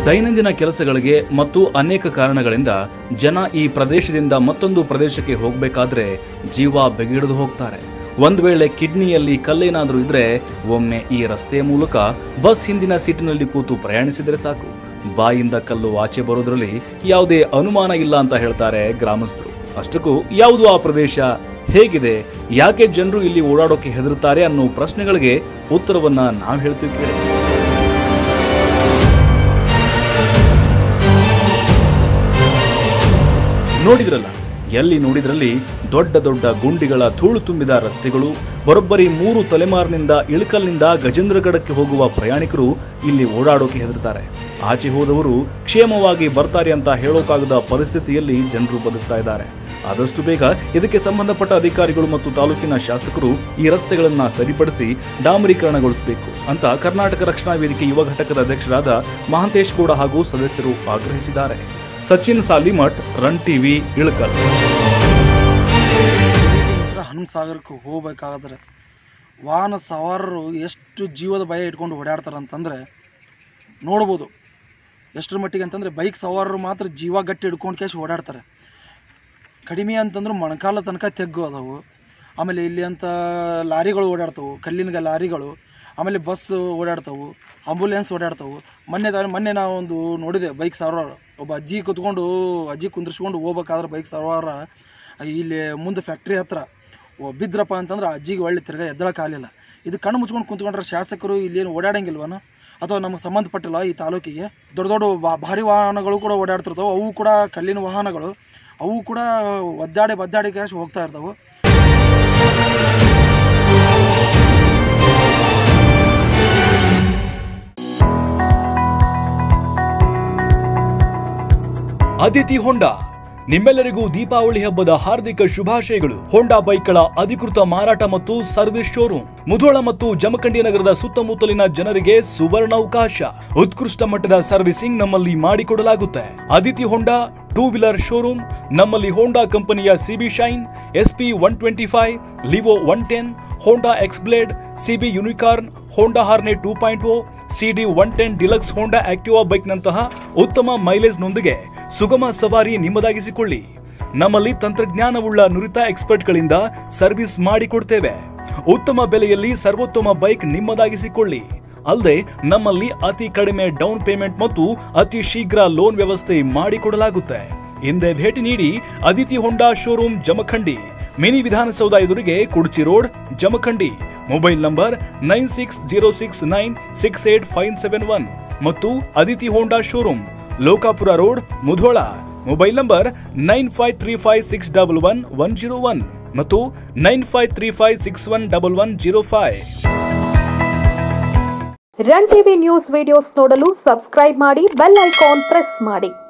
ದೈನಂದಿನ ಕೆಲಸಗಳಿಗೆ ಮತ್ತು ಅನೇಕ ಕಾರಣಗಳಿಂದ ಜನ ಈ ಪ್ರದೇಶದಿಂದ ಮತ್ತೊಂದು ಪ್ರದೇಶಕ್ಕೆ ಹೋಗಬೇಕಾದ್ರೆ ಜೀವ ಬೆಗೆಡಿದು ಹೋಗ್ತಾರೆ ಒಂದ್ ವೇಳೆ ಕಿಡ್ನಿಯಲ್ಲಿ ಕಲ್ಲೇನಾದ್ರೂ ಇದ್ರೆ ಒಮ್ಮೆ ಈ ರಸ್ತೆಯ ಮೂಲಕ ಬಸ್ ಹಿಂದಿನ ಸೀಟಿನಲ್ಲಿ ಕೂತು ಪ್ರಯಾಣಿಸಿದರೆ ಸಾಕು ಬಾಯಿಂದ ಕಲ್ಲು ಆಚೆ ಬರೋದ್ರಲ್ಲಿ ಯಾವುದೇ ಅನುಮಾನ ಇಲ್ಲ ಅಂತ ಹೇಳ್ತಾರೆ ಗ್ರಾಮಸ್ಥರು ಅಷ್ಟಕ್ಕೂ ಯಾವುದು ಆ ಪ್ರದೇಶ ಹೇಗಿದೆ ಯಾಕೆ ಜನರು ಇಲ್ಲಿ ಓಡಾಡೋಕೆ ಹೆದರುತ್ತಾರೆ ಅನ್ನೋ ಪ್ರಶ್ನೆಗಳಿಗೆ ಉತ್ತರವನ್ನ ನಾವು ಹೇಳ್ತೀವಿ ಕೇಳಿ ನೋಡಿದ್ರಲ್ಲ ಎಲ್ಲಿ ನೋಡಿದ್ರಲ್ಲಿ ದೊಡ್ಡ ದೊಡ್ಡ ಗುಂಡಿಗಳ ಧೂಳು ತುಂಬಿದ ರಸ್ತೆಗಳು ಬರೋಬ್ಬರಿ ಮೂರು ತಲೆಮಾರಿನಿಂದ ಇಳಕಲ್ನಿಂದ ಗಜೇಂದ್ರಗಢಕ್ಕೆ ಹೋಗುವ ಪ್ರಯಾಣಿಕರು ಇಲ್ಲಿ ಓಡಾಡೋಕೆ ಹೆದರ್ತಾರೆ ಆಚೆ ಹೋದವರು ಕ್ಷೇಮವಾಗಿ ಬರ್ತಾರೆ ಅಂತ ಹೇಳೋಕಾಗದ ಪರಿಸ್ಥಿತಿಯಲ್ಲಿ ಜನರು ಬದುಕ್ತಾ ಇದ್ದಾರೆ ಆದಷ್ಟು ಬೇಗ ಇದಕ್ಕೆ ಸಂಬಂಧಪಟ್ಟ ಅಧಿಕಾರಿಗಳು ಮತ್ತು ತಾಲೂಕಿನ ಶಾಸಕರು ಈ ರಸ್ತೆಗಳನ್ನ ಸರಿಪಡಿಸಿ ಡಾಮರೀಕರಣಗೊಳಿಸಬೇಕು ಅಂತ ಕರ್ನಾಟಕ ರಕ್ಷಣಾ ವೇದಿಕೆ ಯುವ ಘಟಕದ ಅಧ್ಯಕ್ಷರಾದ ಮಹಾಂತೇಶ್ ಗೌಡ ಹಾಗೂ ಸದಸ್ಯರು ಆಗ್ರಹಿಸಿದ್ದಾರೆ ಸಚಿನ್ ಸಾಲಿಮಠ್ ರನ್ ಟಿವಿ ಇಳಕಲ್ ಹನುಮ ಸಾಗರಕ್ಕೆ ಹೋಗ್ಬೇಕಾದ್ರೆ ವಾಹನ ಸವಾರರು ಎಷ್ಟು ಜೀವದ ಭಯ ಇಟ್ಕೊಂಡು ಓಡಾಡ್ತಾರೆ ಅಂತಂದರೆ ನೋಡ್ಬೋದು ಎಷ್ಟರ ಮಟ್ಟಿಗೆ ಅಂತಂದರೆ ಬೈಕ್ ಸವಾರರು ಮಾತ್ರ ಜೀವ ಗಟ್ಟಿ ಹಿಡ್ಕೊಂಡು ಕೇಶ್ ಓಡಾಡ್ತಾರೆ ಕಡಿಮೆ ಅಂತಂದ್ರೆ ಮೊಣಕಾಲ ತನಕ ತೆಗ್ಗು ಅದಾವು ಆಮೇಲೆ ಇಲ್ಲಿ ಅಂತ ಲಾರಿಗಳು ಓಡಾಡ್ತವು ಕಲ್ಲಿನ ಲಾರಿಗಳು ಆಮೇಲೆ ಬಸ್ ಓಡಾಡ್ತವು ಆಂಬುಲೆನ್ಸ್ ಓಡಾಡ್ತವು ಮೊನ್ನೆ ದ- ಮೊನ್ನೆ ನಾವು ಒಂದು ನೋಡಿದೆ ಬೈಕ್ ಸವಾರ ಒಬ್ಬ ಅಜ್ಜಿ ಕುತ್ಕೊಂಡು ಅಜ್ಜಿ ಕುಂದ್ರಿಸ್ಕೊಂಡು ಹೋಗ್ಬೇಕಾದ್ರೆ ಬೈಕ್ ಸವಾರ ಇಲ್ಲಿ ಮುಂದೆ ಫ್ಯಾಕ್ಟ್ರಿ ಹತ್ರ ಓ ಬಿದ್ರಪ್ಪ ಅಂತಂದ್ರೆ ಆ ಅಜ್ಜಿಗೆ ಒಳ್ಳೆ ತಿರ್ಗಾ ಎದ್ದಳಕ್ಕಾಗಲಿಲ್ಲ ಇದು ಕಣ್ಣು ಮುಚ್ಕೊಂಡು ಕುಂತ್ಕೊಂಡ್ರೆ ಶಾಸಕರು ಇಲ್ಲೇನು ಓಡಾಡಂಗಿಲ್ವನ ಅಥವಾ ನಮಗೆ ಸಂಬಂಧಪಟ್ಟಿಲ್ಲ ಈ ತಾಲೂಕಿಗೆ ದೊಡ್ಡ ದೊಡ್ಡ ಬಾ- ಭಾರಿ ವಾಹನಗಳು ಕೂಡ ಓಡಾಡ್ತಿರ್ತಾವೆ ಅವು ಕೂಡ ಕಲ್ಲಿನ ವಾಹನಗಳು ಅವು ಕೂಡ ಒದ್ದಾಡಿ ಬದ್ದಾಡಿ ಕ್ಯಾಶ್ ಹೋಗ್ತಾ ಇರ್ತಾವೆ ಅದಿತಿ ಹೊಂಡಾ ನಿಮ್ಮೆಲ್ಲರಿಗೂ ದೀಪಾವಳಿ ಹಬ್ಬದ ಹಾರ್ದಿಕ ಶುಭಾಶಯಗಳು ಹೋಂಡಾ ಬೈಕ್ಗಳ ಅಧಿಕೃತ ಮಾರಾಟ ಮತ್ತು ಸರ್ವಿಸ್ ಶೋರೂಮ್ ಮುಧೋಳ ಮತ್ತು ಜಮಖಂಡಿ ನಗರದ ಸುತ್ತಮುತ್ತಲಿನ ಜನರಿಗೆ ಸುವರ್ಣಾವಕಾಶ ಉತ್ಕೃಷ್ಟ ಮಟ್ಟದ ಸರ್ವಿಸಿಂಗ್ ನಮ್ಮಲ್ಲಿ ಮಾಡಿಕೊಡಲಾಗುತ್ತೆ Aditi Honda two wheeler showroom ನಮ್ಮಲ್ಲಿ ಹೋಂಡಾ ಕಂಪನಿಯ CB Shine SP one twenty five Livo one ten Honda X Blade CB Unicorn Honda Hornet two point O CD one ten deluxe Honda Activa bike ನಂತಹ ಉತ್ತಮ mileage ನೊಂದಿಗೆ ಸುಗಮ ಸವಾರಿ ನಿಮ್ಮದಾಗಿಸಿಕೊಳ್ಳಿ ನಮ್ಮಲ್ಲಿ ತಂತ್ರಜ್ಞಾನವುಳ್ಳ ನುರಿತ ಎಕ್ಸ್ಪರ್ಟ್ಗಳಿಂದ service ಮಾಡಿಕೊಡ್ತೇವೆ ಉತ್ತಮ ಬೆಲೆಯಲ್ಲಿ ಸರ್ವೋತ್ತಮ ಬೈಕ್ ನಿಮ್ಮದಾಗಿಸಿಕೊಳ್ಳಿ ಅಲ್ಲದೆ ನಮ್ಮಲ್ಲಿ ಅತಿ ಕಡಿಮೆ ಡೌನ್ ಪೇಮೆಂಟ್ ಮತ್ತು ಅತಿ ಶೀಘ್ರ ಲೋನ್ ವ್ಯವಸ್ಥೆ ಮಾಡಿಕೊಡಲಾಗುತ್ತೆ ಹಿಂದೆ ಭೇಟಿ ನೀಡಿ Aditi Honda showroom Jamkhandi mini Vidhana Soudha ಎದುರಿಗೆ Kudchi road Jamkhandi mobile number nine six zero six nine six eight five seven one ಮತ್ತು Aditi Honda showroom Lokapur road Mudhol mobile number nine five three five six double one one zero one ಮತ್ತು nine five three five six one double one zero five run TV news videos ನೋಡಲು subscribe ಮಾಡಿ bell icon press ಮಾಡಿ